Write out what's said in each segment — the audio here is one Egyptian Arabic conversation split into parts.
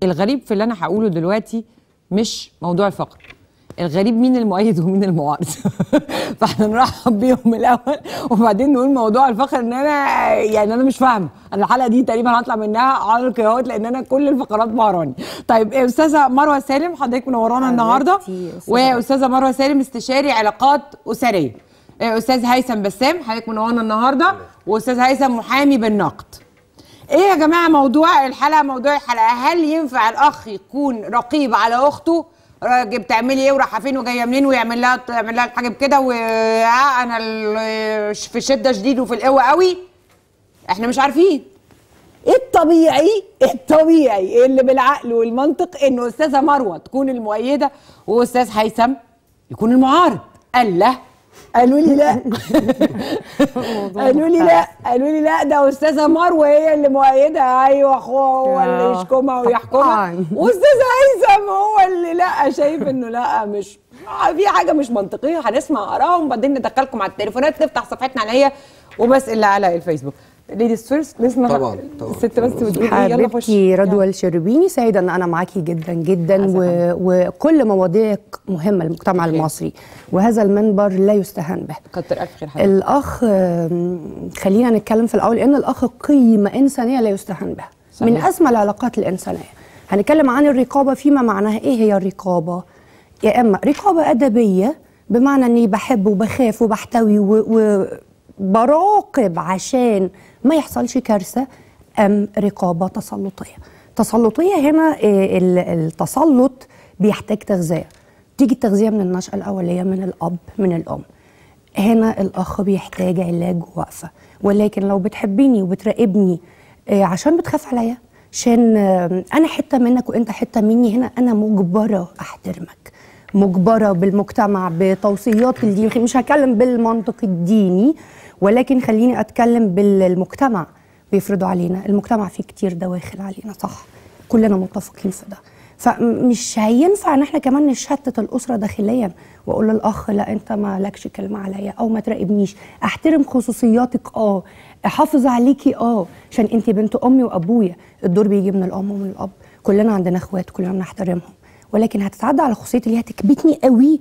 الغريب في اللي انا هقوله دلوقتي مش موضوع الفقر الغريب مين المؤيد ومين المعارض فاحنا نرحب بيهم الاول وبعدين نقول موضوع الفقر ان انا يعني انا مش فاهمه انا الحلقه دي تقريبا هطلع منها عالق اهوت لان انا كل الفقرات بهراني طيب إيه، استاذه مروه سالم حضرتك منورانا النهارده حبيبتي يا أستاذة واستاذه مروه سالم استشاري علاقات اسريه إيه، استاذ هيثم بسام حضرتك منورانا النهارده واستاذ هيثم محامي بالنقد ايه يا جماعه موضوع الحلقه موضوع الحلقه هل ينفع الاخ يكون رقيب على اخته راجل بتعملي ايه ورايحه فين وجايه منين ويعمل لها تعمل لها الحاجه بكده وانا ال- في شده شديد وفي القوه قوي احنا مش عارفين الطبيعي الطبيعي اللي بالعقل والمنطق انه استاذه مروه تكون المؤيده واستاذ هيثم يكون المعارض قال لا قالوا لي لا قالوا لي لا قالوا لي لا ده استاذه مروه هي اللي مؤيده ايوه اخوها هو اللي آه، يشكمها ويحكمها طبعاً. واستاذ هيثم هو اللي لا شايف انه لا مش في حاجه مش منطقيه هنسمع ارائهم وبعدين ندخلكم على التليفونات نفتح صفحتنا على هي وبس اللي على الفيسبوك ليديز فيرست نسمع طبعاً، طبعاً. الست بس بتقول ايه يلا خش حبيبتي رضوى الشربيني سعيدة ان انا معاكي جدا جدا و... وكل مواضيعك مهمة للمجتمع المصري وهذا المنبر لا يستهان به كتر الف خير حضرتك الاخ آم، خلينا نتكلم في الاول ان الاخ قيمة انسانية لا يستهان بها صحيح. من اسمى العلاقات الانسانية هنتكلم عن الرقابة فيما معناها ايه هي الرقابة يا اما رقابة ادبية بمعنى اني بحب وبخاف وبحتوي و... وبراقب عشان ما يحصلش كارثة ام رقابة تسلطية تسلطية هنا آه، ال- التسلط بيحتاج تغذية تيجي التغذية من النشأة الأولية من الأب من الأم هنا الأخ بيحتاج علاج ووقفة ولكن لو بتحبيني وبتراقبني آه، عشان بتخاف عليا عشان آه، أنا حتة منك وأنت حتة مني هنا أنا مجبرة أحترمك مجبرة بالمجتمع بتوصيات الدين مش هتكلم بالمنطق الديني ولكن خليني أتكلم بالمجتمع بيفرضوا علينا المجتمع فيه كتير دواخل علينا صح كلنا متفقين في ده فمش هينفع ان احنا كمان نشتت الاسره داخليا واقول للاخ لا انت ما لكش كلمه عليا او ما تراقبنيش احترم خصوصياتك اه احافظ عليكي اه عشان انت بنت امي وابويا الدور بيجي من الام ومن الاب كلنا عندنا اخوات كلنا بنحترمهم ولكن هتتعدى على خصوصيتي اللي هتكبتني قوي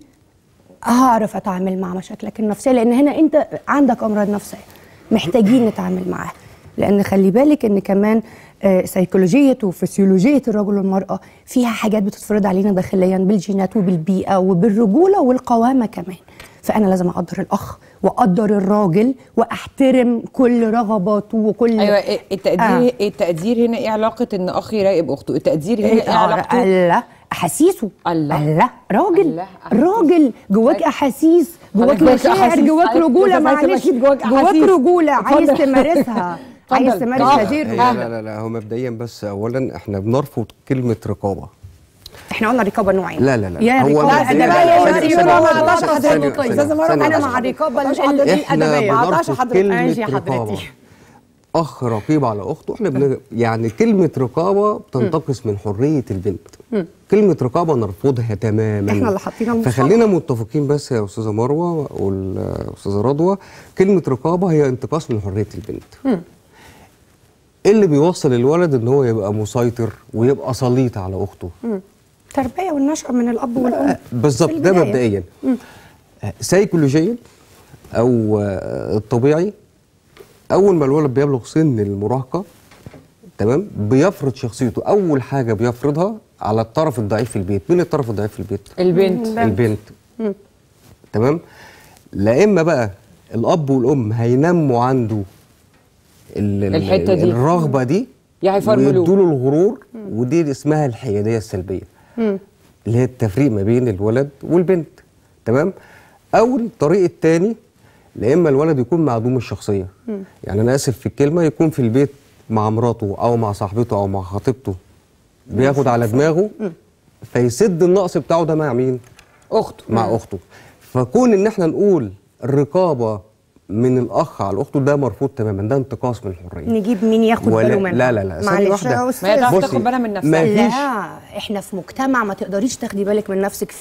هعرف اتعامل مع مشاكلك النفسيه لان هنا انت عندك امراض نفسيه محتاجين نتعامل معاها لان خلي بالك ان كمان آه، سيكولوجيه وفسيولوجيه الرجل والمراه فيها حاجات بتتفرض علينا داخليا بالجينات وبالبيئه وبالرجوله والقوامه كمان فانا لازم اقدر الاخ واقدر الراجل واحترم كل رغباته وكل ايوه إيه التقدير آه. آه. التقدير هنا ايه علاقه ان اخي يراقب اخته التقدير هنا ايه آه، علاقته الله احاسيسه الله. الله راجل الله، أحاسيس. راجل جواك احاسيس جواك جواك مشاعر أحاسيس. جواك حضرتك رجوله أستاذ هيثم معلش أكيد جواك جواك أحاسيس. رجوله عايز اتفضل. تمارسها عايز اتفضل. تمارسها آه. دي هي الرجولة. لا لا لا هو مبدئيا بس اولا احنا بنرفض كلمه رقابه احنا قلنا رقابه نوعين لا لا لا يا هو رقابه مبدئياً- ادبيه لا، يا ثانية- رقابه ثانية- ثانية- ثانية- تسلطيه أستاذة مرة، ثانية انا واحدة. مع الرقابه معلش ال- حضرتك. الادبيه احنا عطاش بنرفض حضرتك. ماشي يا كلمه رقابه حضرتي اخ رقيب على اخته احنا بن... يعني كلمه رقابه بتنتقص من حريه البنت كلمه رقابه نرفضها تماما إحنا اللي حاطين المصطلح. فخلينا متفقين بس يا استاذه مروه والاستاذه رضوى كلمه رقابه هي انتقاص من حريه البنت ايه اللي بيوصل الولد ان هو يبقى مسيطر ويبقى سليط على اخته التربيه والنشأة من الاب والام بالظبط في ده البداية. مبدئيا آه، سيكولوجيا او آه، الطبيعي اول ما الولد بيبلغ سن المراهقه تمام بيفرض شخصيته اول حاجه بيفرضها على الطرف الضعيف في البيت مين الطرف الضعيف في البيت البنت البنت تمام لا اما بقى الاب والام هينموا عنده ال- ال- الحتة دي. الرغبه دي يا هيفرملوه. ويدوا له الغرور ودي اسمها الحياديه السلبيه اللي هي التفريق ما بين الولد والبنت تمام او الطريق الثاني لا اما الولد يكون معدوم الشخصيه يعني انا اسف في الكلمه يكون في البيت مع مراته او مع صاحبته او مع خطيبته بياخد على دماغه فيسد النقص بتاعه ده مع مين اخته مع اخته فكون ان احنا نقول الرقابه من الاخ على اخته ده مرفوض تماما ده انتقاص من الحريه نجيب مين ياخد ولا- باله منها لا لا لا ثانية معلش واحدة. يا ما هي استاذ تعرف بصي، تاخد بالها من نفسها ما فيش لا احنا في مجتمع ما تقدريش تاخدي بالك من نفسك فيه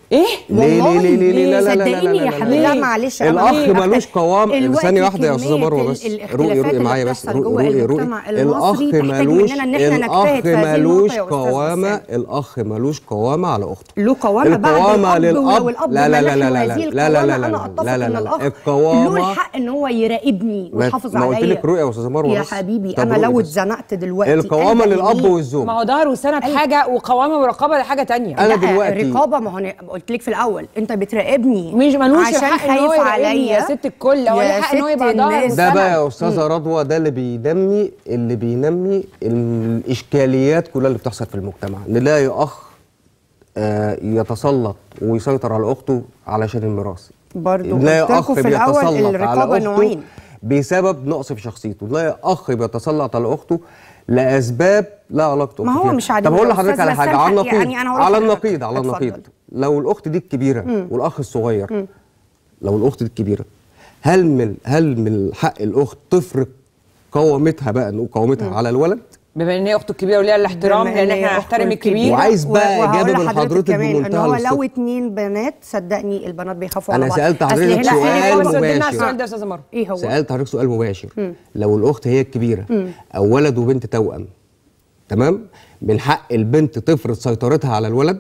ايه ليه والله ليه ليه ليه لا لا لا لا صدقيني لا يا لا حبيبي لا. لا معلش أنا الاخ ليه ملوش أختلف؟ قوام الوقت ثانيه واحده يا استاذه كمية مروه ال- بس رؤي الاختلافات رؤي اللي معايا بس بتحصل جوه رؤي رؤي المجتمع الاخ المصري تحتاج ملوش مننا إن إحنا الاخ نجتهد في هذه ملوش النقطة يا أستاذ قوامه بسام. الاخ ملوش قوامه على اخته له قوامة بعد القوامة الأب للأب والأب لا لا لا ملك لا لا وهذه لا لا لا القوامة لا أنا لا أتفق لا لا إن لا الأخ القوامة له الحق إن هو يراقبني ما- ويحافظ ما عليا قلت لك رؤية يا أستاذة مروة يا بس. حبيبي طب أنا رؤية لو بس. اتزنقت دلوقتي القوامة أنا للأب مين؟ والزوج ما هو ظهر وسند حاجه وقوامه ورقابه دي حاجه تانية أنا لا دلوقتي- الرقابة ما هو أنا قلت لك في الأول أنت بتراقبني مش ملوش عشان الحق إن هو خايف يراقبني عليا يا ست الكل، هو ليه يا حق إن هو ست يبقى ظهر الناس. ده بقى يا سنة. استاذه رضوى ده اللي بينمي اللي بينمي الاشكاليات كلها اللي بتحصل في المجتمع نلاقي اخ آه، يتسلط ويسيطر على اخته علشان الميراث برضو نلاقي قلت اخ لكم في الأول بيتسلط على الرقابة اخته نوعين. بسبب نقص في شخصيته نلاقي اخ بيتسلط على اخته لاسباب لا علاقه ما أخته هو فيها. مش عادي طب هقول يا لحضرتك أستاذ على حاجه بسام، على النقيض يعني أنا هقول على لحضرتك. النقيض على اتفضل. النقيض لو الاخت دي الكبيره والاخ الصغير لو الاخت دي الكبيره هل من هل من حق الاخت تفرض قوامتها بقى نقول قوامتها على الولد بما ان هي اخته الكبيره وليها الاحترام بما لان إن هي احنا أخته هنحترم الكبير وعايز بقى وهقول إجابة من لحضرتك حضرتك كمان ان بمنتهى هو الصدق. لو اتنين بنات صدقني البنات بيخافوا أنا على بعض سألت أصل حضرتك هنا- سؤال هنا خلاص برضو- ردنا على مباشر. السؤال ده يا استاذه مروه ايه هو سالت حضرتك سؤال مباشر لو الاخت هي الكبيره او ولد وبنت توأم تمام من حق البنت تفرض سيطرتها على الولد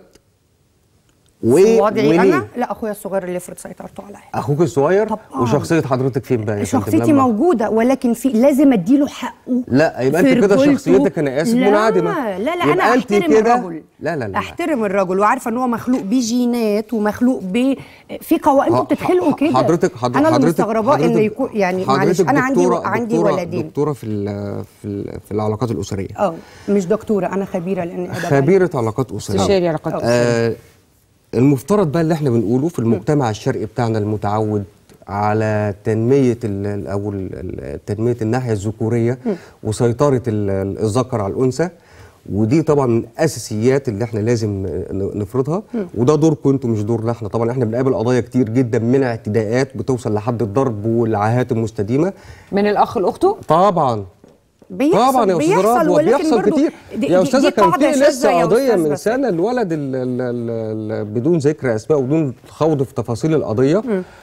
و في وضعي وليه؟ انا لا اخويا الصغير اللي يفرض سيطرته عليا اخوك الصغير طبعاً. وشخصيه حضرتك فين بقى يا فندم شخصيتي لما- موجوده ولكن في لازم اديله حقه لا، يبقى في أنت كده رجولته. شخصيتك أنا آسف لا منعدمة. لا لا يبقى انا أنت احترم كده- الرجل لا، لا، لا. احترم الرجل وعارفه ان هو مخلوق بجينات ومخلوق ب في قوا انتوا ح- بتتخلقوا ح- كده حضرتك حضرتك انا اللي حضرتك- مستغرباه ان حضرتك- يكون يعني معلش حضرتك انا عندي دكتورة- عندي دكتورة ولدين دكتوره في ال- في ال- في العلاقات الاسريه اه مش دكتوره انا خبيره لان أدب علمي. خبيره علاقات اسريه استشاري علاقات آه المفترض بقى اللي احنا بنقوله في المجتمع الشرقي بتاعنا المتعود على تنمية ال- ال- أو ال- ال- تنمية الناحية الذكورية وسيطرة ال- ال- الذكر على الأنثى ودي طبعا من الاساسيات اللي احنا لازم ن- نفرضها وده دوركم انتم مش دورنا احنا طبعا احنا بنقابل قضايا كتير جدا من اعتداءات بتوصل لحد الضرب والعاهات المستديمه من الاخ لاخته طبعا بيحصل طبعا يا استاذ بيحصل رضوى ولكن بيحصل برضو كتير دي- يا دي- استاذه دي كان قاعدة في شاذة لسه يا قضيه أستاذ من بس. سنه الولد ال ال ال ال بدون ذكر اسماء وبدون خوض في تفاصيل القضيه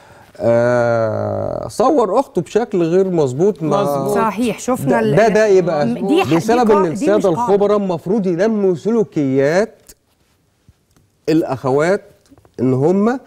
آه صور اخته بشكل غير مظبوط مع- مظبوط. صحيح شفنا ده, ال- ده, ده يبقى دي ح- دي بسبب قا- ان دي مش الساده قاعدة. الخبراء المفروض ينموا سلوكيات الاخوات ان هم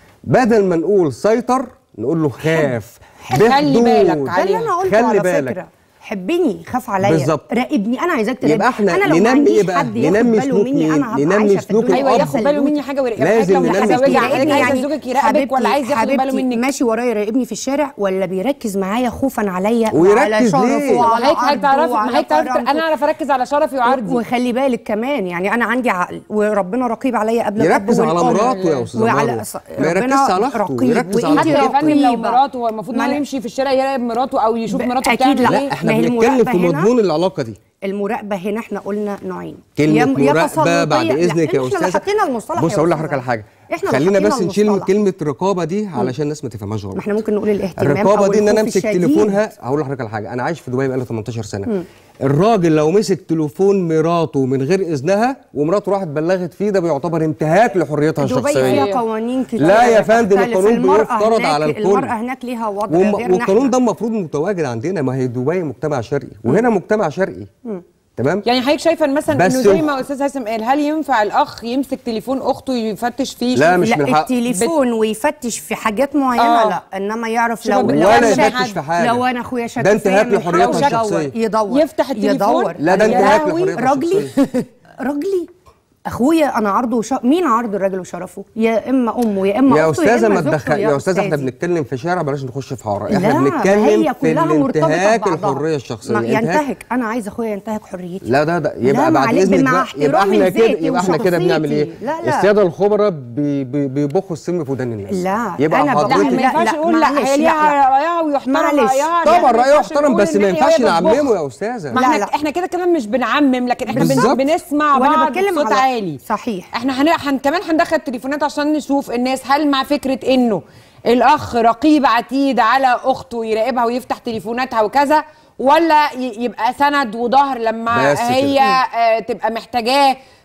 بدل ما نقول سيطر نقول له خاف خلي بحدود. بالك ده اللي عليها. انا قلته خلي على بالك. فكره حبني خاف عليا بالظبط. راقبني انا عايزاك تراقبني يبقى احنا انا لو ما ننمي عنديش ايه بقى؟ حد ياخد ننمي باله سلوك مني مين؟ انا هبقى ننمي عايشه في سلوك الدنيا ايوه الأب. ياخد باله مني حاجه ويراقبك لازم لو ننمي حاجه سلوك وجع الأب. عليك عايزه زوجك يراقبك ولا عايز ياخد باله حبيبتي منك ماشي ورايا يراقبني في الشارع ولا بيركز معايا خوفا عليا ويركز وعلى شرفه ليه؟ وعلى هيك هتعرفي عرضه ما وعلى هيك تعرفي كرامته. انا اعرف اركز على شرفي وعرضي وخلي بالك كمان يعني انا عندي عقل وربنا رقيب عليا قبل الأب يركز على والأم. مراته يا أستاذة وعلى مروة. ص- ما ربنا يركزش على أخته، رقيب يركز على وانت حتى يا فندم لو رقيبة. مراته هو المفروض ان ما هو أنا- يمشي في الشارع يراقب مراته او يشوف ب- مراته أكيد بتعمل لا. لا ايه احنا ما هي بنتكلم المراقبة في هنا- مضمون العلاقه دي المراقبه هنا احنا قلنا نوعين كلمة يا- يا مراقبة تسلطية- بعد لا، إذنك يا احنا اللي أستاذة حطينا المصطلح بص يا أقول أستاذة. لحضرتك على حاجة احنا اللي خلينا حطينا بس نشيل المصطلح. كلمة رقابة دي علشان الناس ما تفهمهاش غلط ما احنا ممكن نقول الاهتمام الرقابة أو دي إن أنا الخوف أمسك الشديد. تليفونها هقول لحضرتك على حاجة أنا عايش في دبي بقالي 18 سنة الراجل لو مسك تليفون مراته من غير إذنها ومراته راحت بلغت فيه ده بيعتبر انتهاك لحريتها دبي الشخصية فيها قوانين كتير لا يا فندم، تختلف. القانون المرأة بيفترض هناك- على الكل. المرأة هناك ليها وضع وم- غيرنا والقانون احنا. ده المفروض متواجد عندنا ما هي دبي مجتمع شرقي وهنا مجتمع شرقي تمام يعني حضرتك شايفه إن مثلا بس انه زي الخ- ما استاذ هيثم قال هل ينفع الاخ يمسك تليفون اخته يفتش فيه لا، يشوف- مش من لا حق- التليفون ويفتش في حاجات معينه آه. لا انما يعرف شوف لو بال- لو ولا أنا شايف يفتش حد- في حاجة لو انا اخويا شك ده انتهاك فيا من لحريتها حقه الشخصية. يدور يدور يفتح التليفون؟ يدور لا، ده يا انتهاك لهوي، لحريتها راجلي الشخصية. راجلي اخويا انا عرضه وش... مين عرض الراجل وشرفه يا اما امه يا اما يا اخته استاذه اما ما زوجته تدخل يا استاذه احنا أستاذي. بنتكلم في شارع بلاش نخش في حاره لا، احنا بنتكلم هي في كلها مرتبطة الانتهاك ببعضها. الحريه الشخصيه ما الانتهاك- ينتهك انا عايزه اخويا ينتهك حريتي لا ده ده لا، يبقى بعد معلش، اذنك مع بقى يبقى احترامي احنا كده لذاتي يبقى احنا كده بنعمل ايه؟ وشخصيتي. لا، لا. الساده الخبراء بي بي بيبخوا السم في ودان الناس لا، يبقى أنا بقول لا حضرتك ما لا، ينفعش لا، نقول لا معلش، هي لا، ليها لا. رايها ويحترم معلش. رايها طبعا ما رايه ينفعش يحترم نقول بس إن ما هي ينفعش وهي بتطبخ. نعممه يا استاذه ما لا، احنا لا. احنا كده كمان مش بنعمم لكن احنا بن- بالظبط. بنسمع وأنا بعض بتكلم بصوت على- عالي صحيح. احنا هن... هن... كمان هندخل تليفونات عشان نشوف الناس هل مع فكره انه الاخ رقيب عتيد على اخته يراقبها ويفتح تليفوناتها وكذا ولا ي... يبقى سند وظهر لما بس كده. هي آه تبقى محتاجاه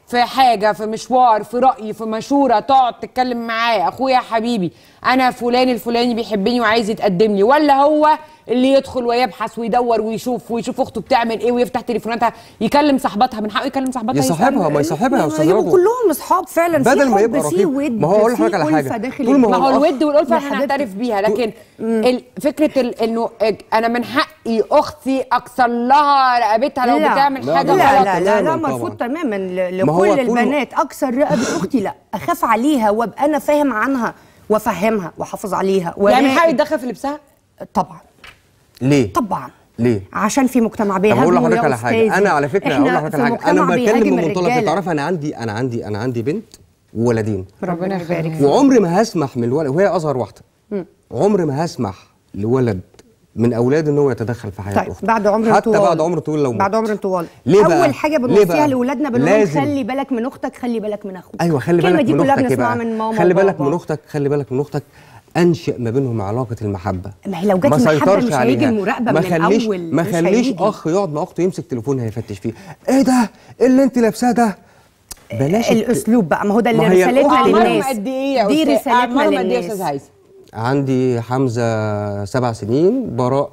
في حاجه في مشوار في راي في مشوره تقعد تتكلم معاه اخويا يا حبيبي انا فلان الفلاني بيحبني وعايز يتقدم لي ولا هو اللي يدخل ويبحث ويدور ويشوف ويشوف اخته بتعمل ايه ويفتح تليفوناتها يكلم صاحبتها من حقه يكلم صاحبتها يصاحبها يسأل. ما يصاحبها يا استاذ يبقوا رضوى كلهم اصحاب فعلا بدل في ما حب يبقى في رقيق. ود ما هو أقول في لحضرتك على ألفة حاجة. داخل طول ما هو ما هو البيت. الود والألفة يا احنا حبيبتي. هنعترف بيها لكن ال- فكرة ال- انه انا من حقي اختي اكسر لها رقبتها لو لا. بتعمل لا، حاجة لا، غلط لا لا لا, لا تماماً مرفوض طبعاً. تماما ل- ما هو لكل طول ما- البنات اكسر رقبه اختي لا اخاف عليها وابقى انا فاهم عنها وافهمها واحافظ عليها يعني من حقي وراقب. يتدخل في لبسها طبعا ليه؟ طبعا ليه؟ عشان في مجتمع طب بيهاجموا اقول لحضرتك يا على حاجه أستاذي. انا على فكره إحنا اقول لحضرتك في على حاجه انا مجتمع بتكلم بيهاجم من منطلق الرجالة. تعرف انا عندي انا عندي انا عندي بنت وولدين ربنا يبارك فيك. وعمري ما هسمح من الولد وهي اصغر واحده عمري ما هسمح لولد من اولادي ان هو يتدخل في حياه طيب اخته بعد عمر حتى طوال بعد عمر طويل لو بعد مات. عمر طوال ليه بقى؟ اول حاجه ليه بنوصيها بقى؟ لاولادنا بنقول لهم لازم. خلي بالك من اختك خلي بالك من اخوك ايوه خلي الكلمة بالك دي من كلها اختك إيه بنسمعها بقى؟ من ماما خلي بالك وبابا. من اختك خلي بالك من اختك انشئ ما بينهم علاقه المحبه ما هي لو جت ما المحبة سيطرش مش هيجي عليها. المراقبة ما من خليش الأول، ما مش خليش هيجي. اخ يقعد مع اخته يمسك تليفونها يفتش فيه ايه ده إيه اللي انت لابساه ده بلاش الت- الاسلوب بقى ما هو ده اللي ما هي رسالتنا الأخت- اعمارهم للناس قد ايه يا دي أستاذ؟ رسالتنا اعمارهم قد ايه يا استاذ للناس هيثم عندي حمزه سبع سنين براء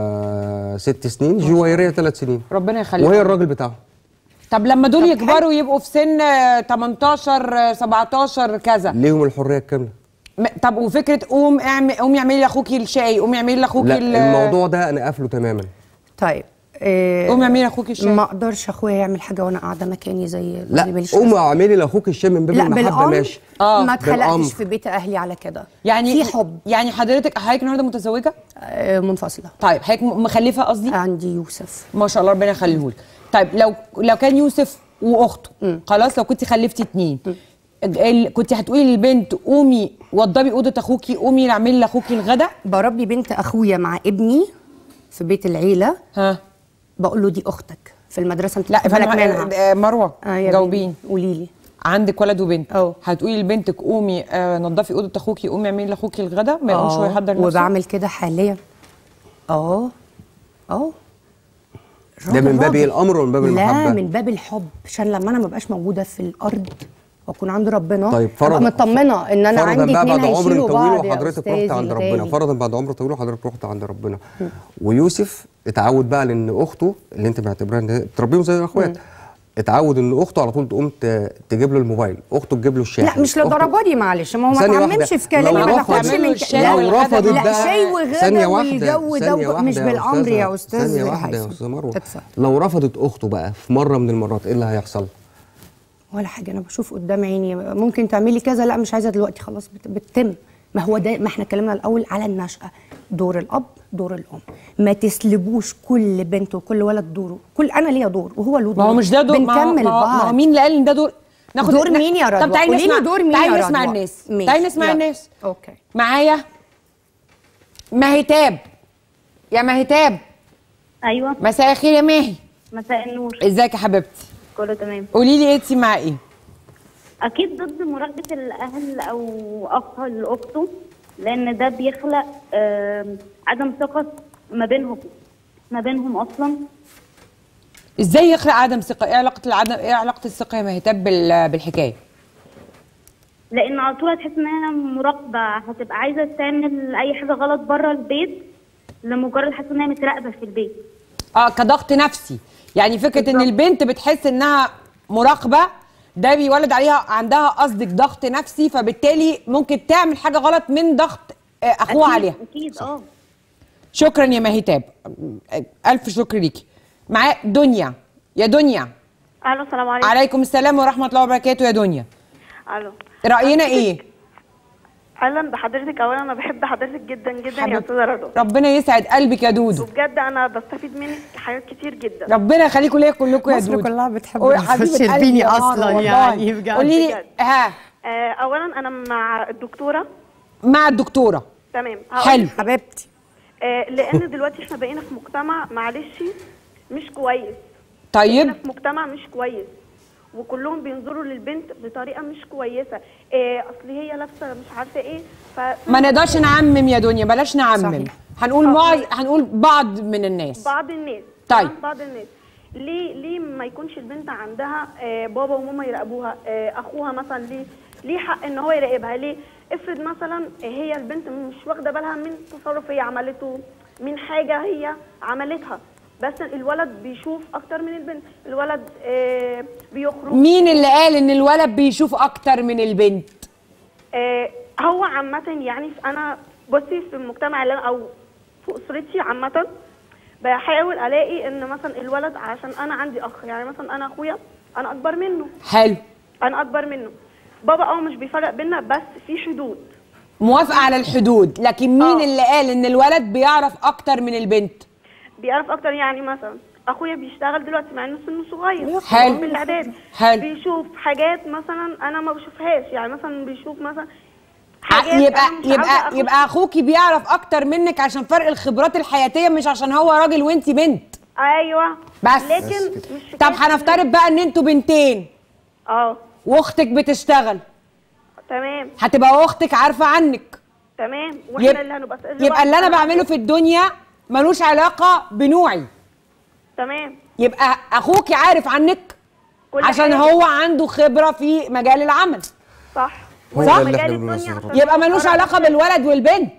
آه ست سنين جويريه ثلاث سنين ربنا يخليهم وهي الراجل بتاعهم طب لما دول يكبروا يبقوا في سن آه، 18 آه، 17 كذا ليهم الحريه الكامله م- طب وفكره قوم اعمل قوم اعملي لاخوكي الشاي قوم اعملي لاخوكي لا ال- الموضوع ده انا قافله تماما طيب إيه قوم اعملي لاخوكي الشاي ما اقدرش اخويا يعمل حاجه وانا قاعده مكاني زي لا زي بالش- قومي اعملي لاخوك الشاي من باب لا المحبه بالامر ماشي آه، ما بالأمر. اتخلقتش في بيت اهلي على كده يعني في حب يعني حضرتك حضرتك النهارده متزوجه آه، منفصله طيب حضرتك م- مخلفه قصدي عندي يوسف ما شاء الله ربنا يخليهولك طيب لو لو كان يوسف واخته خلاص لو كنت خلفتي اتنين ال- كنت هتقولي للبنت قومي وضبي اوضه اخوكي قومي اعملي لاخوكي الغدا بربي بنت اخويا مع ابني في بيت العيله ها بقول له دي اختك في المدرسه انت لا تاخد بالك فانا منها آه، مروه آه يا جاوبيني قولي لي عندك ولد وبنت أه. هتقولي لبنتك قومي آه نضفي اوضه اخوكي قومي اعملي لاخوكي الغدا ما يقومش هو يحضر نفسه وبعمل كده حاليا اه اه ده من باب راجل. إيه، الأمر ولا من باب لا المحبة؟ من باب الحب عشان لما انا ما بقاش موجوده في الارض واكون عند ربنا طيب ابقى فرض مطمنه ان انا فرضا عندي بقى اتنين بعد عمر هيشيلوا طويل بعض يا وحضرتك أستاذي رحت عند ربنا الغالي. فرضا بعد عمر طويل وحضرتك رحت عند ربنا ويوسف اتعود بقى لان اخته اللي انت معتبرها ان هي- بتربيهم زي الاخوات اتعود ان اخته على طول تقوم ت- تجيب له الموبايل اخته تجيب له الشاحن لا مش أخته- للدرجه دي معلش ما هو ما ثانية تعممش واحدة. في كلامي لو ما رفضت- تاخدش من الشاي لا لو والغدا رفضت بقى- لا بقى شاي وغدا ثانية واحدة والجو ده ثانية وب- واحدة مش يا بالأمر يا أستاذة- أستاذ ثانية واحدة يا هيثم. أستاذة مروة ادفع. لو رفضت أخته بقى في مرة من المرات إيه اللي هيحصل؟ ولا حاجه انا بشوف قدام عيني ممكن تعملي كذا لا مش عايزه دلوقتي خلاص بت- بتتم ما هو ده ما احنا اتكلمنا الاول على النشأة دور الاب دور الام ما تسلبوش كل بنت وكل ولد دوره كل انا ليا دور وهو له دور ما هو مش ده دور ما هو- بنكمل ما هو- ما هو بعض مين اللي قال ان ده دور دور مين يا رضوى؟ طب تعالي قولي لي نسمع دور مين تعالي يا نسمع رضوى؟ الناس ماشي. تعالي نسمع يلا. الناس اوكي معايا مهتاب يا مهتاب ايوه مساء الخير يا ماهي مساء النور ازيك يا حبيبتي كله تمام قولي لي انتي مع ايه اكيد ضد مراقبه الاهل او اخ لاخته لان ده بيخلق آم، عدم ثقه ما بينهم ما بينهم اصلا ازاي يخلق عدم ثقه ايه علاقه العدم ايه علاقه الثقه يا مهتاب بال... بالحكايه لان على طول هتحس ان هي مراقبه هتبقى عايزه تعمل اي حاجه غلط بره البيت لمجرد حاسه ان هي متراقبه في البيت اه كضغط نفسي يعني فكره ان بالظبط. البنت بتحس انها مراقبه ده بيولد عليها عندها قصدك ضغط نفسي فبالتالي ممكن تعمل حاجه غلط من ضغط آه، اخوها أكيد- عليها اكيد اه شكرا يا مهتاب الف شكر ليكي معايا دنيا يا دنيا الو السلام عليكم عليكم السلام ورحمه الله وبركاته يا دنيا الو راينا ايه اهلا بحضرتك اولا انا بحب حضرتك جدا جدا يا حبيبتي. استاذه رضوى ربنا يسعد قلبك يا دودو وبجد انا بستفيد منك حاجات كتير جدا ربنا يخليكم ليا كلكم يا مصر دودو كلها بتحب قولي نفس حبيبة قلبي شربيني يا مارو أصلاً والله. يعني بجد. قولي لي بجد. ها آه اولا انا مع الدكتوره مع الدكتوره تمام هقول حلو لك. حبيبتي آه لان دلوقتي احنا بقينا في مجتمع معلش مش كويس طيب احنا في مجتمع مش كويس وكلهم بينظروا للبنت بطريقه مش كويسه إيه اصل هي لابسه مش عارفه ايه ف ما نقدرش نعمم يا دنيا بلاش نعمم صحيح. هنقول آه. معظ... هنقول بعض من الناس بعض الناس طيب. تمام؟ بعض الناس ليه ليه ما يكونش البنت عندها آه، بابا وماما يراقبوها آه، اخوها مثلا ليه ليه حق ان هو يراقبها ليه افرض مثلا هي البنت مش واخده بالها من تصرف هي عملته من حاجه هي عملتها بس الولد بيشوف اكتر من البنت الولد آه، بيخرج مين اللي قال ان الولد بيشوف اكتر من البنت آه، هو عامة يعني في- أنا بصي في المجتمع اللي أنا أو في أسرتي عامة بحاول ألاقي إن مثلا الولد عشان أنا عندي أخ يعني مثلا أنا أخويا أنا أكبر منه حلو أنا أكبر منه بابا أه مش بيفرق بينا بس في حدود موافقه على الحدود لكن مين آه. اللي قال ان الولد بيعرف اكتر من البنت بيعرف أكتر يعني مثلا أخويا بيشتغل دلوقتي مع إنه سنه صغير حلو. في الإعداد حلو. بيشوف حاجات مثلا أنا ما بشوفهاش يعني مثلا بيشوف مثلا ع- حاجات يبقى أنا مش عاوزة يبقى أخش يبقى اخوكي بيعرف اكتر منك عشان فرق الخبرات الحياتيه مش عشان هو راجل وانت بنت ايوه بس. لكن مش طب حكاية هنفترض بقى ان انتوا بنتين اه واختك بتشتغل تمام هتبقى اختك عارفه عنك تمام واحنا يب- اللي هنبقى يبقى اللي انا بعمله في الدنيا ملوش علاقه بنوعي تمام يبقى اخوكي عارف عنك كل عشان حاجة. هو عنده خبره في مجال العمل صح هو صح؟ ده اللي مجال احنا الدنيا بنوصله عشان يبقى هو ملوش فرق علاقه كده. بالولد والبنت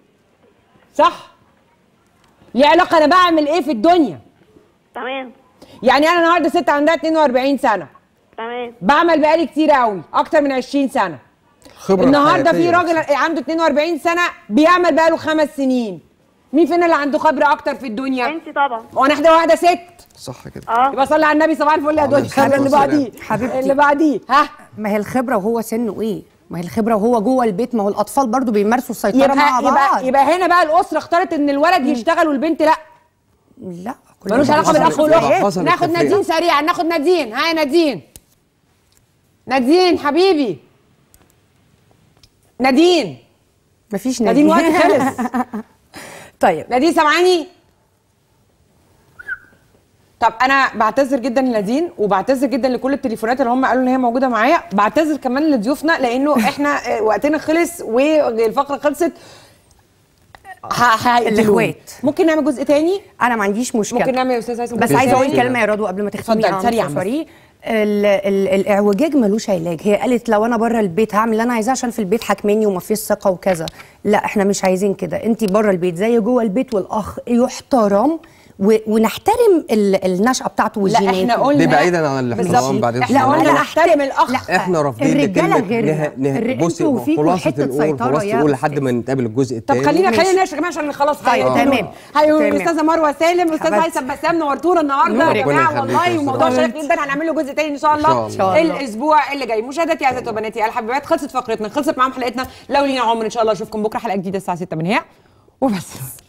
صح ليه علاقه انا بعمل ايه في الدنيا تمام يعني انا النهارده ست عندها 42 سنه تمام بعمل بقالي كتير قوي اكتر من 20 سنه خبره النهارده في حياتية. راجل عنده 42 سنه بيعمل بقاله خمس سنين مين فينا اللي عنده خبره اكتر في الدنيا انت طبعا وانا واحده واحده ست صح كده اه يبقى صلي على النبي صباح الفل يا عليه دنيا الصلاة اللي والسلام. بعديه حبيبتي. اللي بعديه ها ما هي الخبره وهو سنه ايه ما هي الخبره وهو جوه البيت ما هو الاطفال برضو بيمارسوا السيطره مع يبقى بعض يبقى يبقى هنا بقى الاسره اختارت ان الولد يشتغل والبنت لا لا كل ملوش ده علاقه حصل بالاخ في والاخت الحياة. حصل ناخد التفريق. نادين سريعا ناخد نادين هاي نادين نادين حبيبي نادين مفيش نادين نادين وقت خلص طيب نادين سامعاني طب انا بعتذر جدا لنادين وبعتذر جدا لكل التليفونات اللي هم قالوا ان هي موجوده معايا بعتذر كمان لضيوفنا لانه احنا آه، وقتنا خلص والفقره خلصت ه- هيقتلوني. الإخوات. ممكن نعمل جزء تاني انا ما عنديش مشكله ممكن نعمل يا استاذ هيثم بس جزء عايزه اقول تاني؟ كلمه يا رضوى قبل ما تختمي اتفضل، يا سريعاً عم بس. سوري ال ال الاعوجاج ملوش علاج هي قالت لو انا بره البيت هعمل اللي انا عايزاه عشان في البيت حاكمني وما فيش ثقه وكذا لا احنا مش عايزين كده انت بره البيت زي جوه البيت والاخ يحترم و ونحترم ال- النشأة بتاعته لا والجينات احنا قلنا دي بعيدا عن بالظبط. الاحترام بعدين احنا الحرام. قلنا لا، نحترم الاخ لا. احنا رافضين الرجالة لكلمة غيرنا. نه... نه... الر- بصي انتوا فيكوا خلاصة حتة الأول سيطرة خلاصة يا الأول لحد أستاذ. ما نتقابل الجزء طب الثاني خلينا ماشي. خلينا نناقش يا جماعه عشان خلاص طيب، هيقتلونا. تمام. هيقول تمام. الاستاذه مروه سالم استاذ حبيبتي. هيثم بسام نورتونا النهارده نورك. يا ربنا جماعه يخليك والله يا وموضوع أستاذ. شيق جدا هنعمل له جزء تاني ان شاء الله, إن شاء الله. الاسبوع اللي جاي مشاهدتي يا عزيزي وبناتي الحبيبات خلصت فقرتنا خلصت معاهم حلقتنا لو لينا عمر ان شاء الله اشوفكم بكره حلقه جديده الساعه 6 من هنا وبس